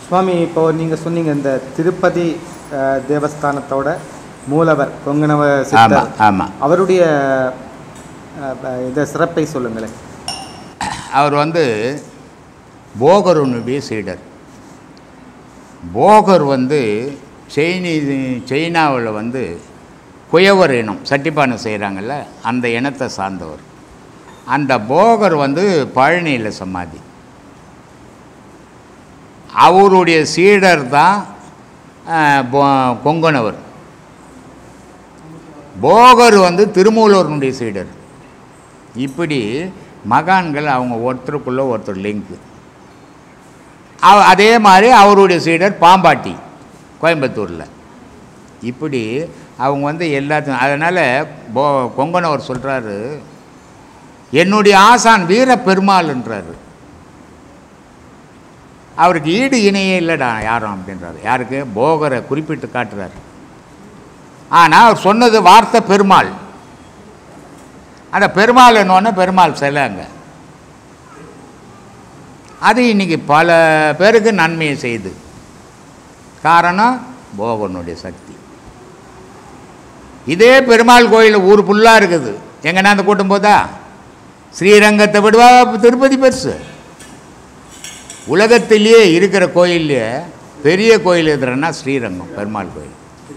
சுவாமி இப்போ நீங்கள் சொன்னீங்க இந்த திருப்பதி அஹ், தேவஸ்தானத்தோட மூலவர் கொங்கணவ சித்தர் ஆமாம் ஆமாம் அவருடைய அஹ், ப- இத சிறப்பை சொல்லுங்களேன் அவர் வந்து போகருனுடைய சீடர் போகர் வந்து செயினி சைனாவில் வந்து குயவர் இனம் சட்டிப்பானை செய்கிறாங்கல்ல அந்த இனத்தை சார்ந்தவர் அந்த போகர் வந்து பழனியில் சமாதி அவருடைய சீடர் தான் அஹ், பொ- கொங்கணவர் போகர் வந்து திருமூலூரனுடைய சீடர் இப்படி மகான்கள் அவங்க ஒருத்தருக்குள்ள ஒருத்தர் லிங்க்கு அவ அதே மாதிரி அவருடைய சீடர் பாம்பாட்டி கோயம்புத்தூரில் இப்படி அவங்க வந்து எல்லாத்தையும் அதனால் போ கொங்கனவர் சொல்கிறாரு என்னுடைய ஆசான் வீர பெருமாள்ன்றாரு அவருக்கு ஈடு இணையே இல்லைடா யாரும் அப்படின்றாரு யாருக்கு போகரை குறிப்பிட்டு காட்டுறாரு ஆனால் அவர் சொன்னது வார்த்தை பெருமாள் அந்த பெருமாள் என்னொன்னே பெருமாள் சிலை அங்கே அது இன்னைக்கு பல பேருக்கு நன்மையை செய்யுது காரணம் போகனுடைய சக்தி இதே பெருமாள் கோயில் ஊர் ஃபுல்லாக இருக்குது எங்கன்னா அந்த கூட்டம் போதா ஸ்ரீரங்கத்தை விடுவா திருப்பதி பெருசு உலகத்திலேயே இருக்கிற கோயில்லையே பெரிய கோயில் எதுறன்னா ஸ்ரீரங்கம் பெருமாள் கோயில்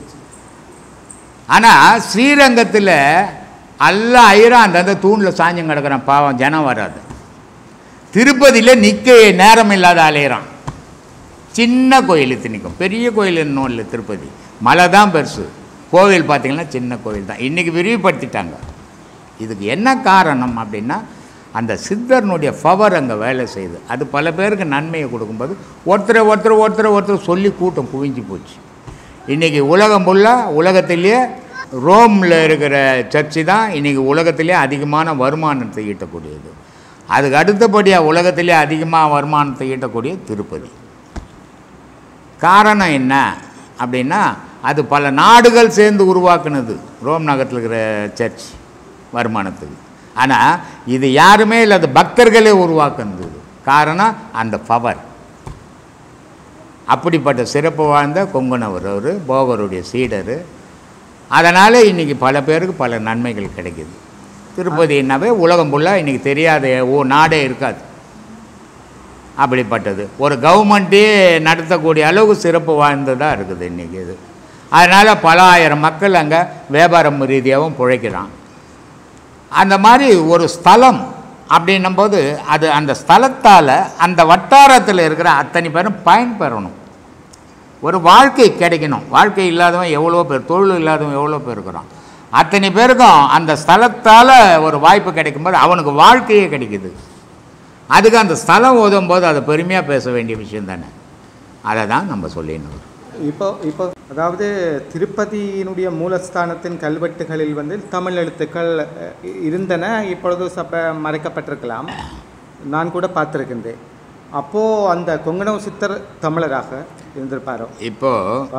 ஆனால் ஸ்ரீரங்கத்தில் எல்லாம் ஐயரும் அந்தந்த தூணில் சாஞ்சம் கிடக்குறான் பாவம் ஜனம் வராது திருப்பதியில் நிற்க நேரம் இல்லாத அலையிறான் சின்ன கோயில் இத்தனைக்கும் பெரிய கோயில் இன்னும் இல்லை திருப்பதி மலை தான் பெருசு கோவில் பார்த்திங்கன்னா சின்ன கோவில் தான் இன்றைக்கி விரிவுபடுத்திட்டாங்க இதுக்கு என்ன காரணம் அப்படின்னா அந்த சித்தர்னுடைய பவர் அங்கே வேலை செய்யுது அது பல பேருக்கு நன்மையை கொடுக்கும்போது ஒருத்தரை ஒருத்தர் ஒருத்தரை ஒருத்தர் சொல்லி கூட்டம் குவிஞ்சு போச்சு இன்றைக்கி உலகம் ஃபுல்லாக உலகத்திலேயே ரோமில் இருக்கிற சர்ச்சு தான் இன்றைக்கி உலகத்திலே அதிகமான வருமானத்தை ஈட்டக்கூடியது அதுக்கு அடுத்தபடியாக உலகத்திலே அதிகமாக வருமானத்தை ஈட்டக்கூடிய திருப்பதி காரணம் என்ன அப்படின்னா அது பல நாடுகள் சேர்ந்து உருவாக்குனது ரோம் நகரத்தில் இருக்கிற சர்ச் வருமானத்துக்கு ஆனால் இது யாருமே இல்லாத பக்தர்களே உருவாக்குனது காரணம் அந்த பவர் அப்படிப்பட்ட சிறப்பு வாழ்ந்த கொங்கணவர் அவர் போகருடைய சீடர் அதனால் இன்றைக்கி பல பேருக்கு பல நன்மைகள் கிடைக்குது திருப்பதினாவே உலகம் ஃபுல்லாக இன்றைக்கி தெரியாத ஓ நாடே இருக்காது அப்படிப்பட்டது ஒரு கவர்மெண்ட்டே நடத்தக்கூடிய அளவுக்கு சிறப்பு வாய்ந்ததாக இருக்குது இன்றைக்கி இது அதனால் பல ஆயிரம் மக்கள் அங்கே வியாபாரம் ரீதியாகவும் பிழைக்கிறான் அந்த மாதிரி ஒரு ஸ்தலம் அப்படின்னும்போது அது அந்த ஸ்தலத்தால் அந்த வட்டாரத்தில் இருக்கிற அத்தனை பேரும் பயன்பெறணும் ஒரு வாழ்க்கை கிடைக்கணும் வாழ்க்கை இல்லாதவன் எவ்வளோ பேர் தொழில் இல்லாதவன் எவ்வளோ பேர் இருக்கிறான் அத்தனை பேருக்கும் அந்த ஸ்தலத்தால் ஒரு வாய்ப்பு கிடைக்கும்போது அவனுக்கு வாழ்க்கையே கிடைக்குது அதுக்கு அந்த ஸ்தலம் ஓதும் போது அதை பெருமையாக பேச வேண்டிய விஷயம் தானே அதை தான் நம்ம சொல்லிடணும் இப்போ இப்போ அதாவது திருப்பதியினுடைய மூலஸ்தானத்தின் கல்வெட்டுகளில் வந்து தமிழ் எழுத்துக்கள் அஹ், இருந்தன இப்பொழுது சப்ப மறைக்கப்பட்டிருக்கலாம் நான் கூட பார்த்துருக்கின்றேன் அப்போது அந்த கொங்கணவ சித்தர் தமிழராக இருந்திருப்பாரோ இப்போது ஆ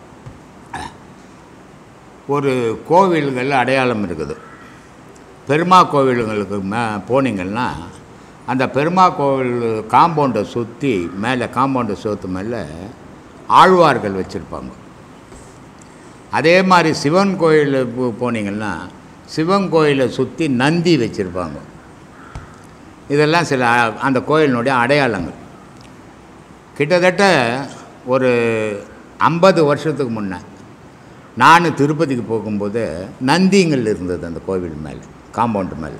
ஒரு கோவில்கள் அடையாளம் இருக்குது பெருமா கோவில்களுக்கு மே போனீங்கன்னா அந்த பெருமா கோவில் காம்பவுண்டை சுற்றி மேலே காம்பவுண்டை சுற்று மேலே ஆழ்வார்கள் வச்சுருப்பாங்க அதே மாதிரி சிவன் கோயில் போ- போனீங்கன்னா சிவன் கோயிலை சுற்றி நந்தி வச்சுருப்பாங்க இதெல்லாம் சில அ- அந்த கோயிலினுடைய அடையாளங்கள் கிட்டத்தட்ட ஒரு ஐம்பது வருஷத்துக்கு முன்னே நான் திருப்பதிக்கு போகும்போது நந்திங்கள் இருந்தது அந்த கோவில் மேலே காம்பவுண்டு மேலே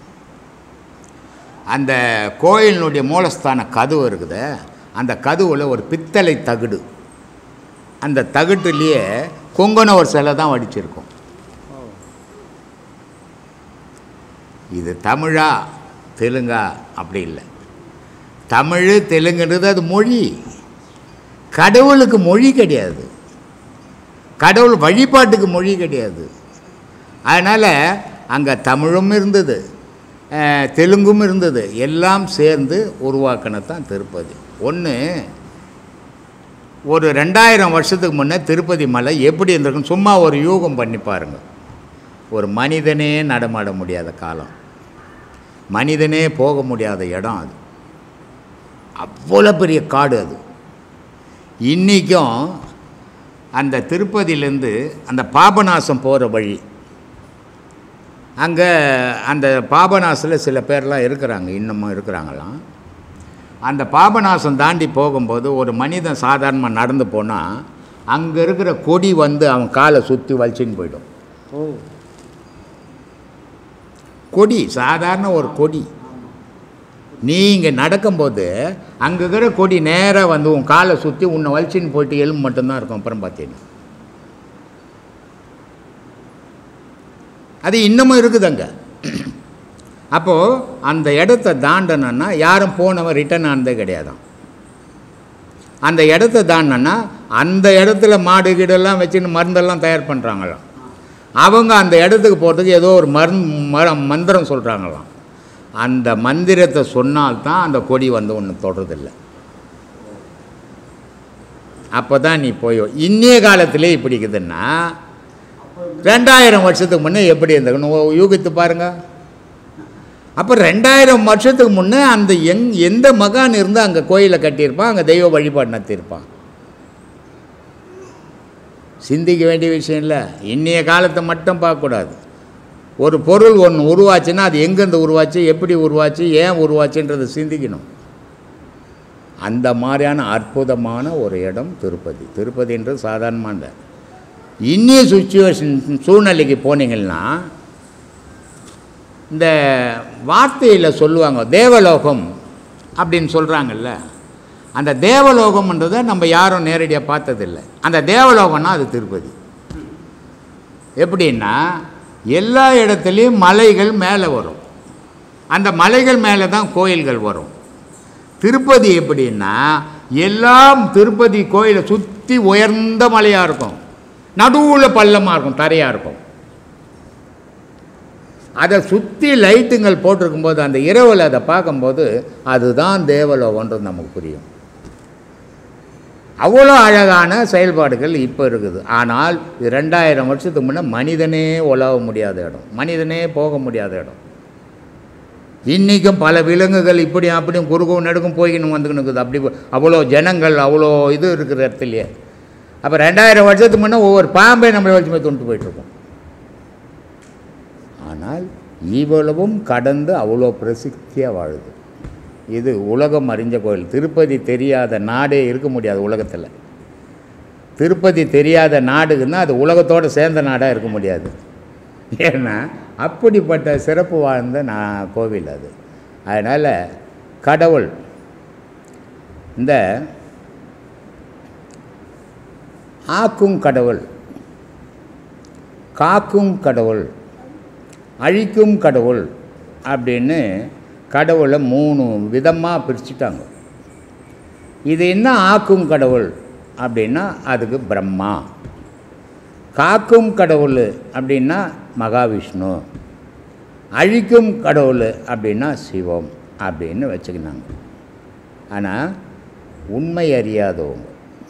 அந்த கோயிலினுடைய மூலஸ்தான கதவு இருக்குது அந்த கதவுல ஒரு பித்தளை தகுடு அந்த தகுட்டுலேயே கொங்கன ஒரு சிலை தான் வடிச்சிருக்கும் இது தமிழா தெலுங்கா அப்படி இல்லை தமிழ் தெலுங்குன்றது அது மொழி கடவுளுக்கு மொழி கிடையாது கடவுள் வழிபாட்டுக்கு மொழி கிடையாது அதனால் அங்கே தமிழும் இருந்தது அஹ், தெலுங்கும் இருந்தது எல்லாம் சேர்ந்து உருவாக்கினதான் திருப்பதி ஒன்று ஒரு ரெண்டாயிரம் வருஷத்துக்கு முன்னே திருப்பதி மலை எப்படி இருந்திருக்குன்னு சும்மா ஒரு யூகம் பண்ணி பாருங்க ஒரு மனிதனே நடமாட முடியாத காலம் மனிதனே போக முடியாத இடம் அது அவ்வளோ பெரிய காடு அது இன்றைக்கும் அந்த திருப்பதியிலேருந்து அந்த பாபநாசம் போகிற வழி அங்கே அந்த பாபநாசில் சில பேர்லாம் இருக்கிறாங்க இன்னமும் இருக்கிறாங்களாம் அந்த பாபநாசம் தாண்டி போகும்போது ஒரு மனிதன் சாதாரணமாக நடந்து போனால் அங்கே இருக்கிற கொடி வந்து அவன் காலை சுற்றி வலிச்சின்னு போயிடும் ஓ கொடி சாதாரண ஒரு கொடி நீ இங்கே நடக்கும்போது அங்கே இருக்கிற கொடி நேராக வந்து உன் காலை சுற்றி உன்னை வலிச்சின்னு போயிட்டு எலும்பு மட்டும்தான் இருக்கும் அப்புறம் பார்த்தீங்கன்னா அது இன்னமும் இருக்குது அங்கே அப்போது அந்த இடத்த தாண்டணுன்னா யாரும் போனவன் ரிட்டர்ன் ஆனதே கிடையாதான் அந்த இடத்த தாண்டனா அந்த இடத்துல மாடு கீடெல்லாம் வச்சுன்னு மருந்தெல்லாம் தயார் பண்ணுறாங்களாம் அவங்க அந்த இடத்துக்கு போகிறதுக்கு ஏதோ ஒரு மருந்து மர மந்திரம் சொல்கிறாங்களாம் அந்த மந்திரத்தை சொன்னால்தான் அந்த கொடி வந்து ஒன்று தொடுறதில்லை அப்போ தான் நீ போய் இன்னைய காலத்திலே இப்படி இருக்குதுன்னா ரெண்டாயிரம் வருஷத்துக்கு முன்னே எப்படி இருந்ததுன்னு யூகித்து பாருங்க அப்போ ரெண்டாயிரம் வருஷத்துக்கு முன்னே அந்த எங் எந்த மகான் இருந்து அங்கே கோயிலை கட்டியிருப்பான் அங்கே தெய்வ வழிபாடு நடத்தியிருப்பான் சிந்திக்க வேண்டிய விஷயம் இல்லை இன்னைய காலத்தை மட்டும் பார்க்கக்கூடாது ஒரு பொருள் ஒன்று உருவாச்சுன்னா அது எங்கேருந்து உருவாச்சு எப்படி உருவாச்சு ஏன் உருவாச்சுன்றதை சிந்திக்கணும் அந்த மாதிரியான அற்புதமான ஒரு இடம் திருப்பதி திருப்பதின்றது சாதாரணமான இன்னிய சுச்சுவேஷன் சூழ்நிலைக்கு போனீங்கன்னா இந்த வார்த்தையில் சொல்லுவாங்க தேவலோகம் அப்படின்னு சொல்கிறாங்கல்ல அந்த தேவலோகம்ன்றதை நம்ம யாரும் நேரடியாக பார்த்ததில்லை அந்த தேவலோகம்னா அது திருப்பதி எப்படின்னா எல்லா இடத்துலையும் மலைகள் மேலே வரும் அந்த மலைகள் மேலே தான் கோயில்கள் வரும் திருப்பதி எப்படின்னா எல்லாம் திருப்பதி கோயிலை சுற்றி உயர்ந்த மலையாக இருக்கும் நடுவில் பள்ளமாக இருக்கும் தரையாக இருக்கும் அதை சுற்றி லைட்டுங்கள் போட்டிருக்கும்போது அந்த இரவில் அதை பார்க்கும்போது அதுதான் தேவலோகன்றது நமக்கு புரியும் அவ்வளோ அழகான செயல்பாடுகள் இப்போ இருக்குது ஆனால் இது ரெண்டாயிரம் வருஷத்துக்கு முன்னே மனிதனே உலவ முடியாத இடம் மனிதனே போக முடியாத இடம் இன்றைக்கும் பல விலங்குகள் இப்படி அப்படியும் குறுகும் நெடுக்கும் போய்கின்னு வந்துக்கின்னு இருக்குது அப்படி அவ்வளோ ஜனங்கள் அவ்வளோ இது இருக்கிற இடத்துலையே அப்போ ரெண்டாயிரம் வருஷத்துக்கு முன்னே ஒவ்வொரு பாம்பை நம்மளை வச்சு போய் தொண்டு போயிட்டுருக்கோம் ஆனால் இவ்வளவும் கடந்து அவ்வளோ பிரசித்தியாக வாழுது இது உலகம் அறிஞ்ச கோயில் திருப்பதி தெரியாத நாடே இருக்க முடியாது உலகத்தில் திருப்பதி தெரியாத நாடுக்குன்னா அது உலகத்தோடு சேர்ந்த நாடாக இருக்க முடியாது ஏன்னா அப்படிப்பட்ட சிறப்பு வாழ்ந்த நான் கோவில் அது அதனால் கடவுள் இந்த ஆக்கும் கடவுள் காக்கும் கடவுள் அழிக்கும் கடவுள் அப்படின்னு கடவுளை மூணு விதமாக பிரிச்சுட்டாங்க இது என்ன ஆக்கும் கடவுள் அப்படின்னா அதுக்கு பிரம்மா காக்கும் கடவுள் அப்படின்னா மகாவிஷ்ணு அழிக்கும் கடவுள் அப்படின்னா சிவம் அப்படின்னு வச்சுக்கினாங்க ஆனால் உண்மை அறியாதவங்க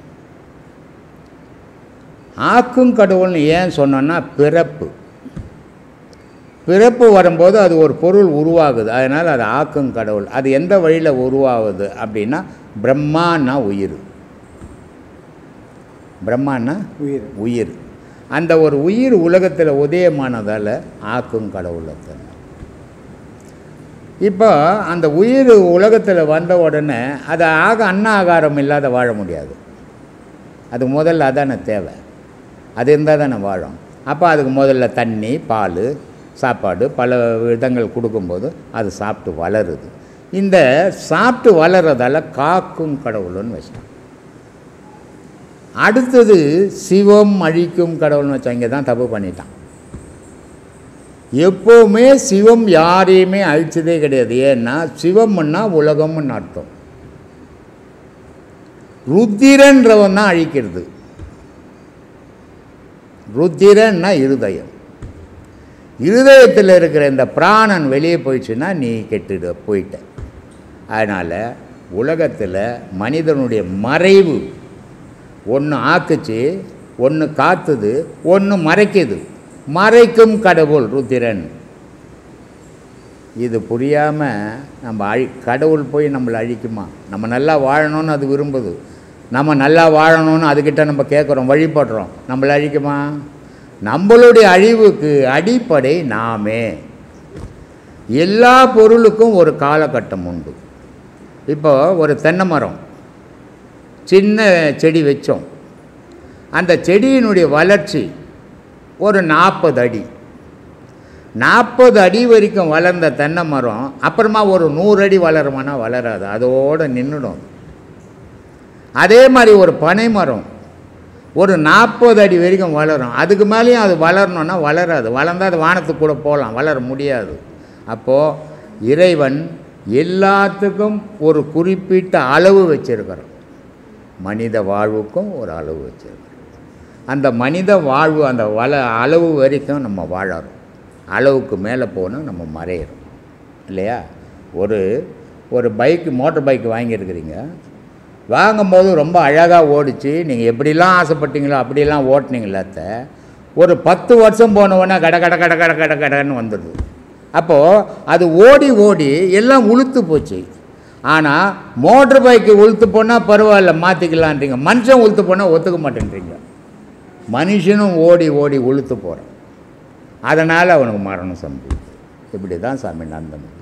ஆக்கும் கடவுள்னு ஏன் சொன்னோன்னா பிறப்பு பிறப்பு வரும்போது அது ஒரு பொருள் உருவாகுது அதனால் அது ஆக்கும் கடவுள் அது எந்த வழியில் உருவாகுது அப்படின்னா பிரம்மான்னா உயிர் பிரம்மான்னா உயிர் உயிர் அந்த ஒரு உயிர் உலகத்தில் உதயமானதால் ஆக்கும் கடவுளை தன்னை இப்போ அந்த உயிர் உலகத்தில் வந்த உடனே அது ஆக அன்ன ஆகாரம் இல்லாத வாழ முடியாது அது முதல்ல அதானே தேவை அது இருந்தால் தானே வாழும் அப்போ அதுக்கு முதல்ல தண்ணி பால் சாப்பாடு பல விதங்கள் கொடுக்கும்போது அது சாப்பிட்டு வளருது இந்த சாப்பிட்டு வளர்றதால காக்கும் கடவுள்னு வச்சிட்டான் அடுத்தது சிவம் அழிக்கும் கடவுள்னு வச்சா இங்கே தான் தப்பு பண்ணிட்டான் எப்போவுமே சிவம் யாரையுமே அழிச்சதே கிடையாது ஏன்னா சிவம்னா உலகம்னு அர்த்தம் ருத்திரன்றவன் தான் அழிக்கிறது ருத்திரன்னா இருதயம் இருதயத்தில் இருக்கிற இந்த பிராணன் வெளியே போயிடுச்சுன்னா நீ கெட்டுட போயிட்ட அதனால் உலகத்தில் மனிதனுடைய மறைவு ஒன்று ஆக்குச்சு ஒன்று காத்துது ஒன்று மறைக்குது மறைக்கும் கடவுள் ருத்திரன் இது புரியாமல் நம்ம அழி கடவுள் போய் நம்மளை அழிக்குமா நம்ம நல்லா வாழணும்னு அது விரும்புது நம்ம நல்லா வாழணும்னு அதுக்கிட்ட நம்ம கேட்குறோம் வழிபடுறோம் நம்மளை அழிக்குமா நம்மளுடைய அழிவுக்கு அடிப்படை நாமே எல்லா பொருளுக்கும் ஒரு காலகட்டம் உண்டு இப்போ ஒரு தென்னை மரம் சின்ன செடி வச்சோம் அந்த செடியினுடைய வளர்ச்சி ஒரு நாற்பது அடி நாற்பது அடி வரைக்கும் வளர்ந்த தென்னை மரம் அப்புறமா ஒரு நூறு அடி வளருமானா வளராது அதோடு நின்றுடும் அதே மாதிரி ஒரு பனை மரம் ஒரு நாற்பது அடி வரைக்கும் வளரும் அதுக்கு மேலேயும் அது வளரணும்னா வளராது வளர்ந்தால் அது வானத்துக்கு கூட போகலாம் வளர முடியாது அப்போது இறைவன் எல்லாத்துக்கும் ஒரு குறிப்பிட்ட அளவு வச்சிருக்கிறோம் மனித வாழ்வுக்கும் ஒரு அளவு வச்சிருக்கிறோம் அந்த மனித வாழ்வு அந்த வள அளவு வரைக்கும் நம்ம வாழறோம் அளவுக்கு மேலே போனால் நம்ம மறையிறோம் இல்லையா ஒரு ஒரு பைக்கு மோட்டர் பைக் வாங்கியிருக்கிறீங்க வாங்கும்போது ரொம்ப அழகாக ஓடிச்சு நீங்கள் எப்படிலாம் ஆசைப்பட்டீங்களோ அப்படிலாம் ஓட்டுனீங்களா அத்தை ஒரு பத்து வருஷம் போனவொடனே கட கட கட கட கட கடன்னு வந்துடுது அப்போது அது ஓடி ஓடி எல்லாம் உளுத்து போச்சு ஆனால் மோட்டர் பைக்கு உளுத்து போனால் பரவாயில்ல மாற்றிக்கலான்றீங்க மனுஷன் உளுத்து போனால் ஒத்துக்க மாட்டேன்றீங்க மனுஷனும் ஓடி ஓடி உளுத்து போகிறான் அதனால் அவனுக்கு மரணம் சம்பவிக்குது இப்படி தான் சாமி நடந்தது